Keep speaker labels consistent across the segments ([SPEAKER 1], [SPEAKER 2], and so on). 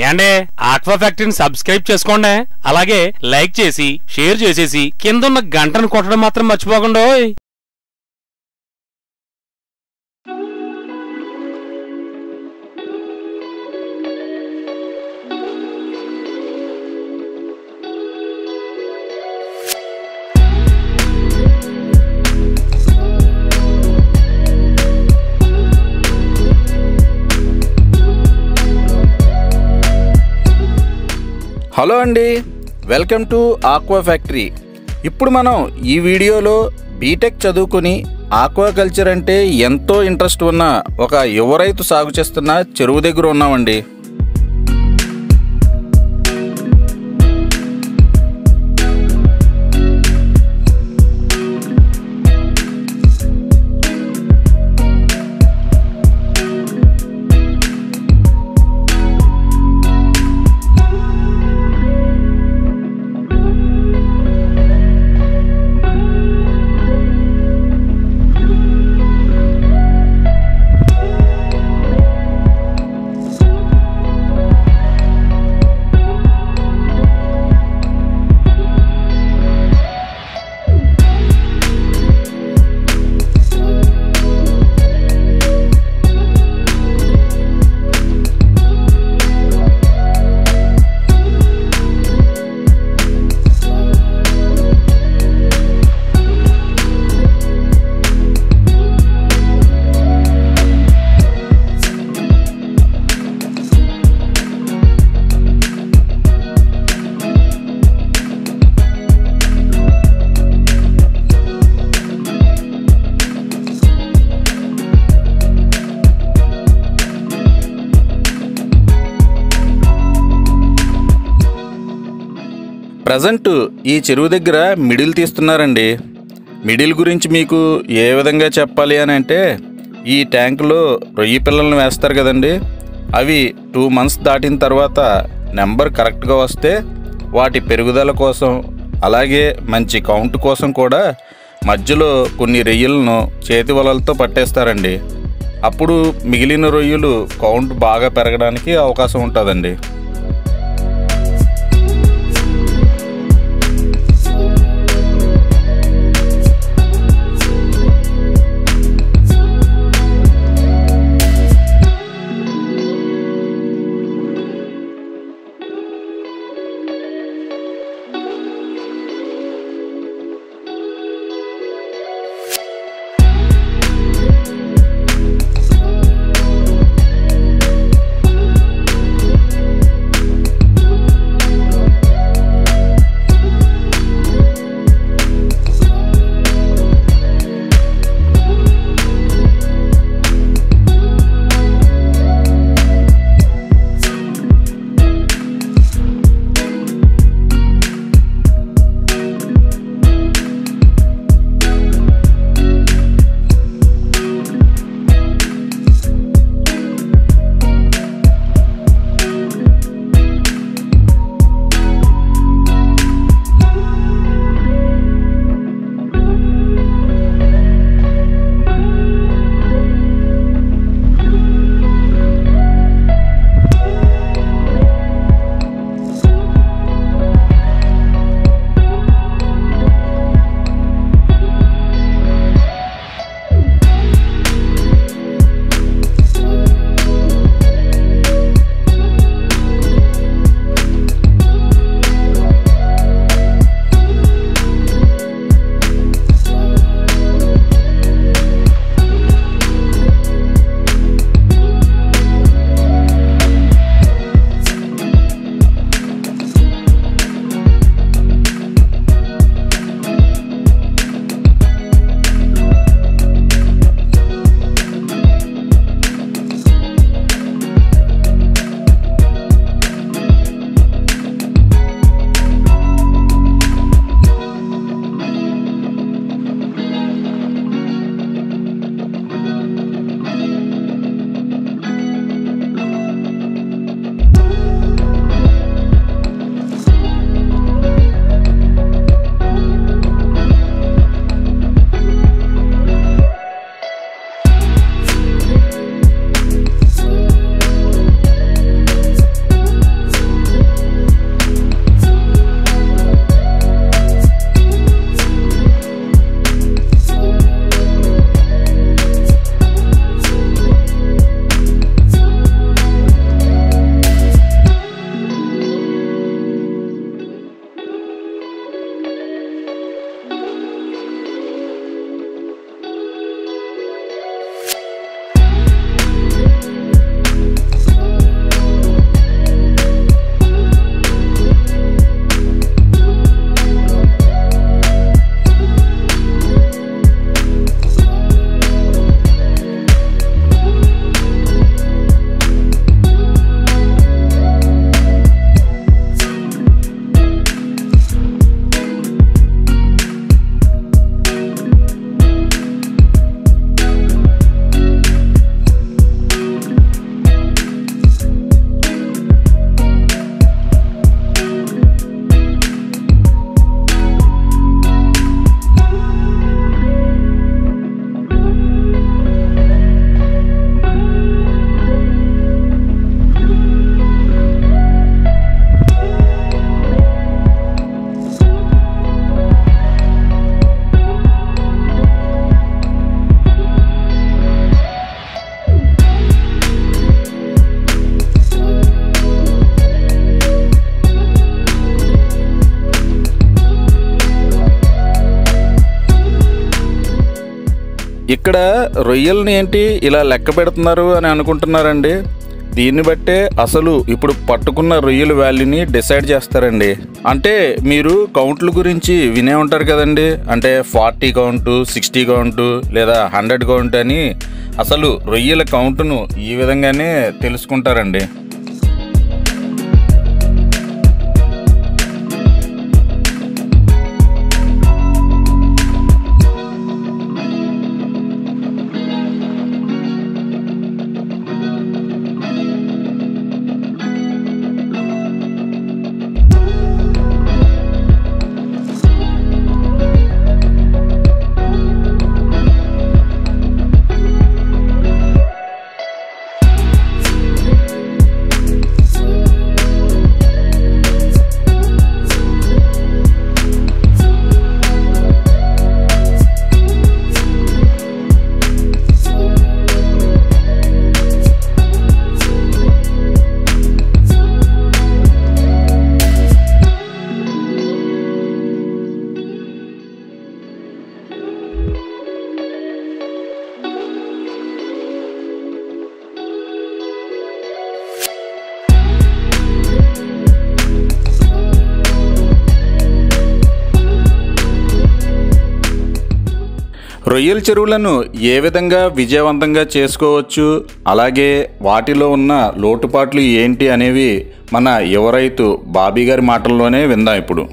[SPEAKER 1] ఏండే aqua ఫ్యాక్టరీని subscribe చేసుకోండి అలాగే లైక్ చేసి షేర్ చేసేసి కింద ఉన్న గంటను కొట్టడం మాత్రం మర్చిపోకుండా
[SPEAKER 2] హలో అండి వెల్కమ్ టు ఆక్వా ఫ్యాక్టరీ ఇప్పుడు మనం ఈ వీడియోలో బీటెక్ చదువుకుని ఆక్వా కల్చర్ అంటే ఎంతో ఇంట్రెస్ట్ ఉన్న ఒక యువ రైతు సాగు చేస్తున్న చెరువు దగ్గర ఉన్నామండి ప్రజెంట్ ఈ చెరువు దగ్గర మిడిల్ తీస్తున్నారండి మిడిల్ గురించి మీకు ఏ విధంగా చెప్పాలి అని అంటే ఈ ట్యాంకులో రొయ్యి పిల్లల్ని వేస్తారు కదండి అవి టూ మంత్స్ దాటిన తర్వాత నెంబర్ కరెక్ట్గా వస్తే వాటి పెరుగుదల కోసం అలాగే మంచి కౌంట్ కోసం కూడా మధ్యలో కొన్ని రొయ్యలను చేతి వలలతో పట్టేస్తారండి అప్పుడు మిగిలిన రొయ్యలు కౌంట్ బాగా పెరగడానికి అవకాశం ఉంటుందండి ఇక్కడ రొయ్యల్ని ఏంటి ఇలా లెక్క పెడుతున్నారు అని అనుకుంటున్నారండి దీన్ని బట్టే అసలు ఇప్పుడు పట్టుకున్న రొయ్యల వాల్యూని డిసైడ్ చేస్తారండి అంటే మీరు కౌంట్ల గురించి వినే ఉంటారు కదండి అంటే ఫార్టీ కౌంటు సిక్స్టీ కౌంటు లేదా హండ్రెడ్ కౌంట్ అని అసలు రొయ్యల కౌంటును ఈ విధంగానే తెలుసుకుంటారండి రొయ్యల చెరువులను ఏ విధంగా విజయవంతంగా చేసుకోవచ్చు అలాగే వాటిలో ఉన్న లోటుపాట్లు ఏంటి అనేవి మన యువ రైతు బాబీ గారి మాటల్లోనే విందాం ఇప్పుడు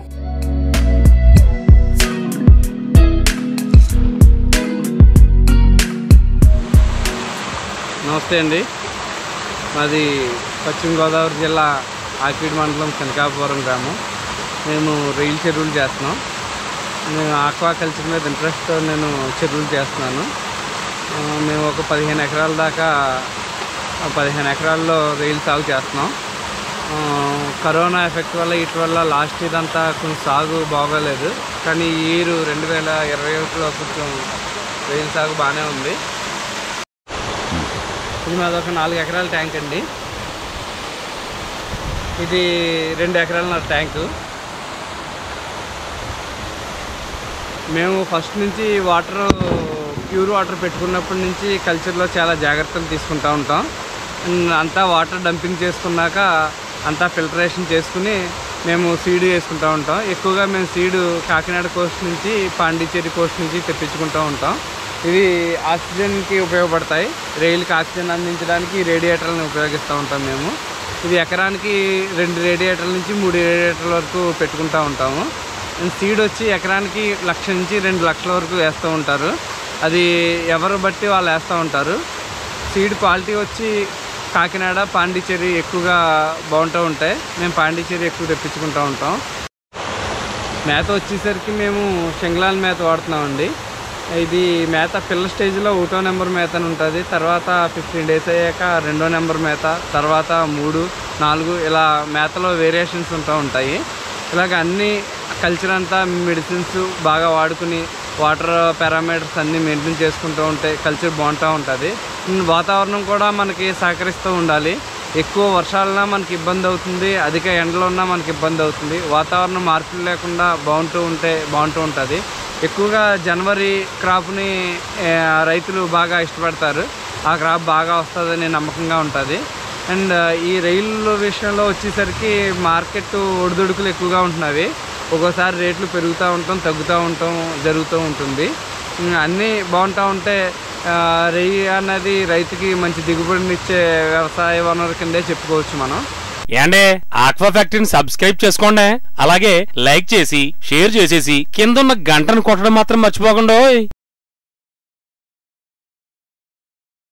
[SPEAKER 3] నమస్తే అండి మాది పశ్చిమ గోదావరి జిల్లా ఆకివీడు మండలం కనకాపురం గ్రామం మేము రొయ్యల చెరువులు చేస్తున్నాం నేను ఆక్వా కల్చర్ మీద ఇంట్రెస్ట్తో నేను చెరువులు చేస్తున్నాను ఆ, మేము ఒక పదిహేను ఎకరాల దాకా ఆ, పదిహేను ఎకరాల్లో రొయ్యలు సాగు చేస్తున్నాం ఆ, కరోనా ఎఫెక్ట్ వల్ల ఇటు వల్ల లాస్ట్ ఇయర్ అంతా కొంచెం సాగు బాగోలేదు కానీ ఈ ఇయర్ రెండు వేల ఇరవై ఒకటిలో కొంచెం రొయ్యల సాగు బాగానే ఉంది ఇది మాది ఒక నాలుగు ఎకరాల ట్యాంక్ అండి ఇది రెండు ఎకరాల నా ట్యాంకు మేము ఫస్ట్ నుంచి వాటర్ ప్యూర్ వాటర్ పెట్టుకున్నప్పటి నుంచి కల్చర్లో చాలా జాగ్రత్తలు తీసుకుంటూ ఉంటాం ఉమ్, అంతా వాటర్ డంపింగ్ చేసుకున్నాక అంతా ఫిల్టరేషన్ చేసుకుని మేము సీడ్ వేసుకుంటూ ఉంటాం ఎక్కువగా మేము సీడ్ కాకినాడ కోస్ట్ నుంచి పాండిచ్చేరి కోస్ట్ నుంచి తెప్పించుకుంటూ ఉంటాం ఇవి ఆక్సిజన్కి ఉపయోగపడతాయి రైలుకి ఆక్సిజన్ అందించడానికి ఈ రేడియేటర్లను ఉపయోగిస్తూ ఉంటాం మేము ఇది ఎకరానికి రెండు రేడియేటర్ల నుంచి మూడు రేడియేటర్ల వరకు పెట్టుకుంటూ ఉంటాము సీడ్ వచ్చి ఎకరానికి లక్ష నుంచి రెండు లక్షల వరకు వేస్తూ ఉంటారు అది ఎవరు బట్టి వాళ్ళు వేస్తూ ఉంటారు సీడ్ క్వాలిటీ వచ్చి కాకినాడ పాండిచ్చేరి ఎక్కువగా బాగుంటూ ఉంటాయి మేము పాండిచ్చేరి ఎక్కువ తెప్పించుకుంటూ ఉంటాం మేత వచ్చేసరికి మేము శంగళాల మేత వాడుతున్నామండి ఇది మేత పిల్ల స్టేజ్లో ఒకటో నెంబర్ మేత అని ఉంటుంది తర్వాత ఫిఫ్టీన్ డేస్ అయ్యాక రెండో నెంబర్ మేత తర్వాత మూడు నాలుగు ఇలా మేతలో వేరియేషన్స్ ఉంటూ ఉంటాయి ఇలాగ అన్ని కల్చర్ అంతా మెడిసిన్స్ బాగా వాడుకుని వాటర్ పారామీటర్స్ అన్నీ మెయింటైన్ చేసుకుంటూ ఉంటే కల్చర్ బాగుంటూ ఉంటుంది ఉమ్, వాతావరణం కూడా మనకి సహకరిస్తూ ఉండాలి ఎక్కువ వర్షాలన్నా మనకి ఇబ్బంది అవుతుంది అధిక ఎండలు ఉన్నా మనకి ఇబ్బంది అవుతుంది వాతావరణం మార్పులు లేకుండా బాగుంటూ ఉంటే బాగుంటూ ఉంటుంది ఎక్కువగా జనవరి క్రాప్ని ఆ, రైతులు బాగా ఇష్టపడతారు ఆ క్రాప్ బాగా వస్తుందని నమ్మకంగా ఉంటుంది అండ్ ఈ రైలు విషయంలో వచ్చేసరికి మార్కెట్ ఒడిదుడుకులు ఎక్కువగా ఉంటున్నవి ఒక్కోసారి రేట్లు పెరుగుతూ ఉంటాం తగ్గుతూ ఉంటాం జరుగుతూ ఉంటుంది ఉమ్, అన్నీ బాగుంటూ ఉంటే ఆ, రెయ్యి అన్నది రైతుకి మంచి దిగుబడినిచ్చే వ్యవసాయ వనరు కిందే చెప్పుకోవచ్చు మనం
[SPEAKER 1] ఏండే ఆక్వా ఫ్యాక్టరీని సబ్స్క్రైబ్ చేసుకోండి అలాగే లైక్ చేసి షేర్ చేసేసి కింద ఉన్న గంటను కొట్టడం మాత్రం మర్చిపోకండి